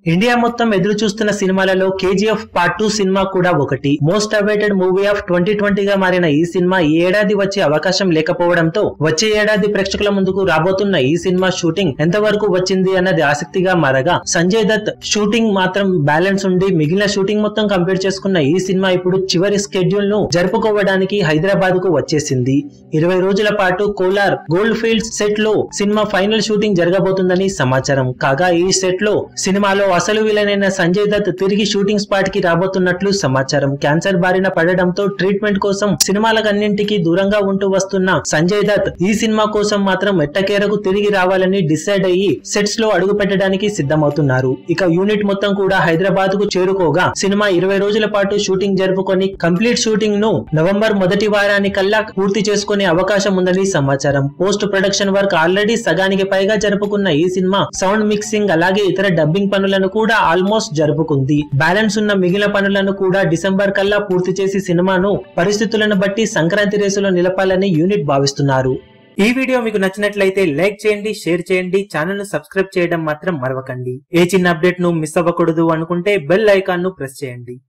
India మొత్తం ఎదురు చూస్తున్న సినిమాలలో కేజీఎఫ్ పార్ట్ టూ సినిమా కూడా ఒకటి most awaited movie of twenty ట్వంటీగా మారిన ఈ సినిమా ఈ ఏడాది వచ్చే అవకాశం లేకపోవడంతో వచ్చే ఏడాది ప్రేక్షకుల ముందుకు రాబోతున్న ఈ సినిమా షూటింగ్ ఎంతవరకు వచ్చింది అన్నది ఆసక్తిగా మారగా సంజయ్ దత్ షూటింగ్ మాత్రం బ్యాలెన్స్ ఉండి మిగిలిన షూటింగ్ మొత్తం కంప్లీట్ చేసుకున్న ఈ సినిమా ఇప్పుడు చివరి స్కెడ్యూల్ ను జరుపుకోవడానికి హైదరాబాద్ కు వచ్చేసింది ఇరవై రోజుల పాటు కోలార్ గోల్డ్ ఫీల్డ్స్ సెట్ లో సినిమా ఫైనల్ షూటింగ్ జరగబోతుందని సమాచారం కాగా ఈ సెట్ లో సినిమాలో అసలు విలనైన సంజయ్ దత్ తిరిగి షూటింగ్ స్పాట్ కి రాబోతున్నట్లు సమాచారం క్యాన్సర్ బారిన పడడంతో ట్రీట్మెంట్ కోసం సినిమాలకన్నింటికి దూరంగా ఉంటూ వస్తున్న సంజయ్ దత్ ఈ సినిమా కోసం మాత్రం ఎట్టకేరకు తిరిగి రావాలని డిసైడ్ అయ్యి సెట్స్ లో అడుగు పెట్టడానికి సిద్ధమవుతున్నారు ఇక యూనిట్ మొత్తం కూడా హైదరాబాద్ కు చేరుకోగా సినిమా ఇరవై రోజుల పాటు షూటింగ్ జరుపుకొని కంప్లీట్ షూటింగ్ ను నవంబర్ మొదటి వారానికల్లా పూర్తి చేసుకునే అవకాశం ఉందని సమాచారం పోస్ట్ ప్రొడక్షన్ వర్క్ ఆల్రెడీ సగానికి పైగా జరుపుకున్న ఈ సినిమా సౌండ్ మిక్సింగ్ అలాగే ఇతర డబ్బింగ్ పనులను కూడా ఆల్మోస్ట్ జరుపుకుంది బ్యాలెన్స్ ఉన్న మిగిలిన పనులను కూడా డిసెంబర్ కల్లా పూర్తి చేసి సినిమాను పరిస్థితులను బట్టి సంక్రాంతి రేసులో నిలపాలని యూనిట్ భావిస్తున్నారు ఈ వీడియో మీకు నచ్చినట్లయితే లైక్ చేయండి షేర్ చేయండి ఛానల్ ను సబ్స్క్రైబ్ చేయడం మాత్రం మరవకండి ఏ చిన్న అప్డేట్ ను మిస్ అవ్వకూడదు అనుకుంటే బెల్ ఐకాన్ ను ప్రెస్ చేయండి